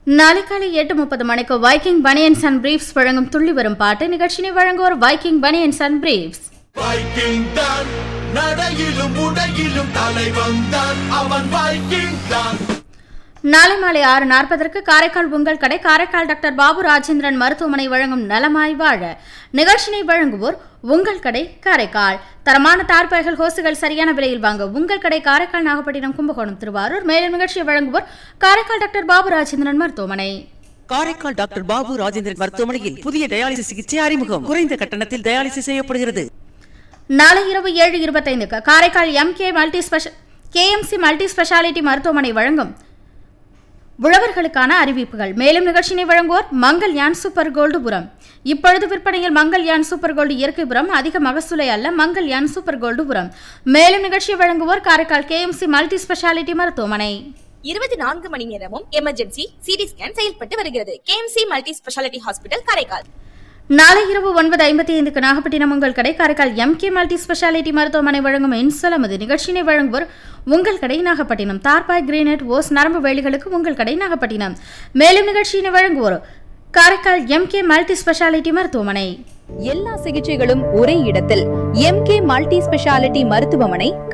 நாளை காலை எட்டு முப்பது மணிக்கு வைக்கிங் பனியன்ஸ் அண்ட் பிரீஃப்ஸ் வழங்கும் துள்ளி வரும் பாட்டு நிகழ்ச்சியை வழங்குவோர் Viking banians and briefs Viking தான் நடையிலும் உடையிலும் தலைவன் தான் அவன் வைக்கிங் தான் நாளை மாலை ஆறு நாற்பதற்கு காரைக்கால் உங்கள் கடை காரைக்கால் டாக்டர் பாபு ராஜேந்திரன் மருத்துவமனை வழங்கும் நலமாய் வாழ நிகழ்ச்சியை வழங்குவோர் உங்கள் கடை காரைக்கால் தரமான தார்பாய்கள் ஹோசுகள் சரியான விலையில் வாங்க உங்கள் கடை காரைக்கால் நாகப்பட்டினம் கும்பகோணம் திருவாரூர் மேலும் நிகழ்ச்சியை வழங்குவோர் காரைக்கால் டாக்டர் பாபு ராஜேந்திரன் மருத்துவமனை காரைக்கால் டாக்டர் பாபு ராஜேந்திரன் மருத்துவமனையில் புதிய டயாலிசிஸ் சிகிச்சை அறிமுகம் குறைந்த கட்டணத்தில் டயாலிசிஸ் செய்யப்படுகிறது நாளை இரவு ஏழு இருபத்தைந்துக்கு Karaikal MK multi special KMC multi speciality மருத்துவமனை வழங்கும் உழவர்களுக்கான அறிவிப்புகள் மேலும் நிகழ்ச்சியினை வழங்குவோர் மங்கள்யான் சூப்பர் கோல்டு புரம் இப்பொழுது விற்பனையில் மங்கள்யான் சூப்பர் கோல்டு இயற்கை புறம் அதிக மகசூலை அல்ல மங்கள்யான் சூப்பர் கோல்டு புரம் மேலும் நிகழ்ச்சியை வழங்குவோர் காரைக்கால் கேஎம்சி மல்டி ஸ்பெஷாலிட்டி மருத்துவமனை இருபத்தி நான்கு மணி நேரமும் எமர்ஜென்சி சிடி ஸ்கேன் செயல்பட்டு வருகிறது KMC multi speciality hospital Karaikal நாளை இரவு ஒன்பது ஐம்பத்தி ஐந்துக்கு நாகப்பட்டினம் உங்கள் கடை காரைக்கால் எம்கே மல்டி ஸ்பெஷாலிட்டி மருத்துவமனை வழங்கும் இன்சலமது நிகழ்ச்சியினை வழங்குவோர் உங்கள் கடை நாகப்பட்டினம் தார்பாய் கிரீனட் ஓஸ் நரம்பு வேலிகளுக்கு உங்கள் கடை நாகப்பட்டினம் மேலும் நிகழ்ச்சியினை வழங்குவோர் காரைக்கால் எம்கே மல்டி ஸ்பெஷாலிட்டி மருத்துவமனை எல்லா சிகிச்சைகளும் ஒரே இடத்தில் எம்கே மல்டி ஸ்பெஷாலிட்டி மருத்துவமனை